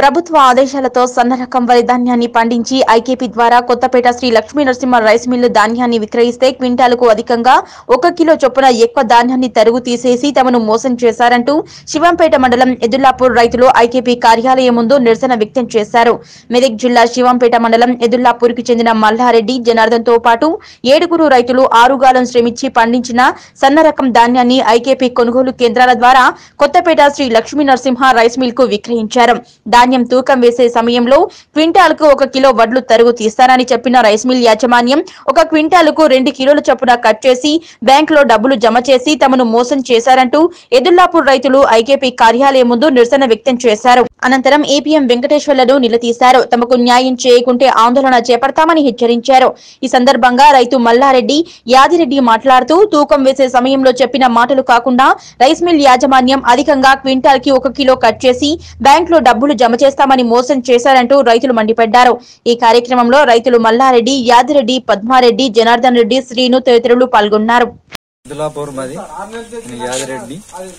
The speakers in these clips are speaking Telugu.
ప్రభుత్వ ఆదేశాలతో సన్న రకం వరి ధాన్యాన్ని పండించి ఐకేపీ ద్వారా కొత్తపేట శ్రీ లక్ష్మీ నరసింహ రైస్ మిల్లు ధాన్యాన్ని విక్రయిస్తే క్వింటాలకు అధికంగా ఒక కిలో చొప్పున ఎక్కువ ధాన్యాన్ని తరుగు తీసేసి తమను మోసం చేశారంటూ శివంపేట మండలం ఎదుల్లాపూర్ రైతులు ఐకేపీ కార్యాలయం ముందు నిరసన వ్యక్తం చేశారు మెదక్ జిల్లా శివంపేట మండలం ఎదుల్లాపూర్కి చెందిన మల్లారెడ్డి జనార్దన్ తో పాటు ఏడుగురు రైతులు ఆరుగాలం శ్రమించి పండించిన సన్న రకం ధాన్యాన్ని ఐకేపీ కొనుగోలు కేంద్రాల ద్వారా కొత్తపేట శ్రీ లక్ష్మీ నరసింహ రైస్ మిల్ కు విక్రయించారు ధాన్యం తూకం వేసే సమయంలో క్వింటాల్ కు ఒక కిలో వడ్లు తరుగు తీస్తారని చెప్పిన రైస్ మిల్ యాజమాన్యం ఒక క్వింటాల్ కు రెండు కిలోల చొప్పున కట్ చేసి బ్యాంక్ లో డబ్బులు జమ చేసి తమను మోసం చేశారంటూ ఎదుల్లాపూర్ రైతులు ఐకేపీ కార్యాలయం ముందు నిరసన వ్యక్తం చేశారు అనంతరం ఏపీఎం వెంకటేశ్వర్లను నిలదీశారు తమకు న్యాయం చేయకుంటే ఆందోళన చేపడతామని హెచ్చరించారు ఈ సందర్భంగా రైతు మల్లారెడ్డి యాదిరెడ్డి మాట్లాడుతూ తూకం వేసే సమయంలో చెప్పిన మాటలు కాకుండా రైస్ మిల్ యాజమాన్యం అధికంగా క్వింటాల్ కి ఒక కిలో కట్ చేసి బ్యాంక్ లో డబ్బులు జమ చేస్తామని మోసం చేశారంటూ రైతులు మండిపడ్డారు ఈ కార్యక్రమంలో రైతులు మల్లారెడ్డి యాదిరెడ్డి పద్మారెడ్డి జనార్దన్ రెడ్డి శ్రీను తదితరులు పాల్గొన్నారు అబ్దుల్లాపూర్ మాది నేను యాదిరెడ్డి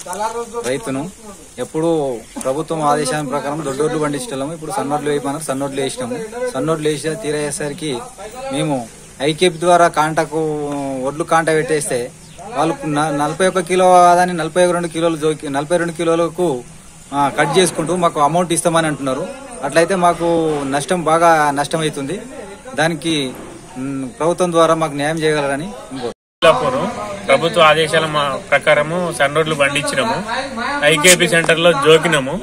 రైతును ఎప్పుడు ప్రభుత్వం ఆదేశాల ప్రకారం దొడ్డోడ్లు పండించడం ఇప్పుడు సన్నోడ్లు వేయమన్నారు సన్నోడ్లు వేసినాము సన్నోడ్లు వేసి తీరయ్యేసరికి మేము ఐకేపీ ద్వారా కాంటకు ఒడ్లు కాంట పెట్టేస్తే వాళ్ళు న- నలభై ఒక్క కిలో ఆదాన్ని నలభై రెండు కిలోలు జోకి నలభై రెండు కిలోలకు ఆ, కట్ చేసుకుంటూ మాకు అమౌంట్ ఇస్తామని అంటున్నారు అట్లయితే మాకు నష్టం బాగా నష్టం అవుతుంది దానికి మ్, ప్రభుత్వం ద్వారా మాకు న్యాయం చేయగలరని ఇంకో కొల్లాపూర్ ప్రభుత్వ ఆదేశాల మా ప్రకారము సన్ రోడ్లు పండించినాము ఐకేపీ సెంటర్ లో జోకినాము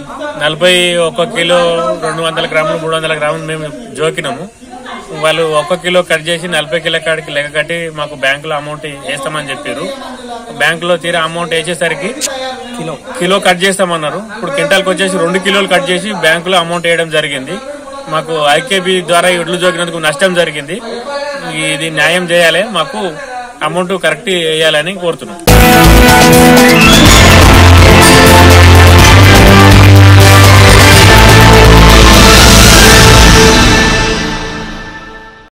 నలభై ఒక కిలో రెండు వందల గ్రాములు మూడు వందల గ్రాములు మేము జోకినాము వాళ్ళు ఒక కిలో కట్ చేసి నలభై కిలో కాడికి లెక్క కట్టి మాకు బ్యాంకులో అమౌంట్ వేస్తామని చెప్పారు బ్యాంకులో తీరా అమౌంట్ వేసేసరికి కిలో కిలో కట్ చేస్తామన్నారు ఇప్పుడు క్వింటాల్కి వచ్చేసి రెండు కిలోలు కట్ చేసి బ్యాంకులో అమౌంట్ వేయడం జరిగింది మాకు ఐకేబీ ద్వారా ఈ ఒడ్లు జోకినందుకు నష్టం జరిగింది ఇది న్యాయం చేయాలి మాకు అమౌంట్ కరెక్ట్ వేయాలని కోరుతున్నాం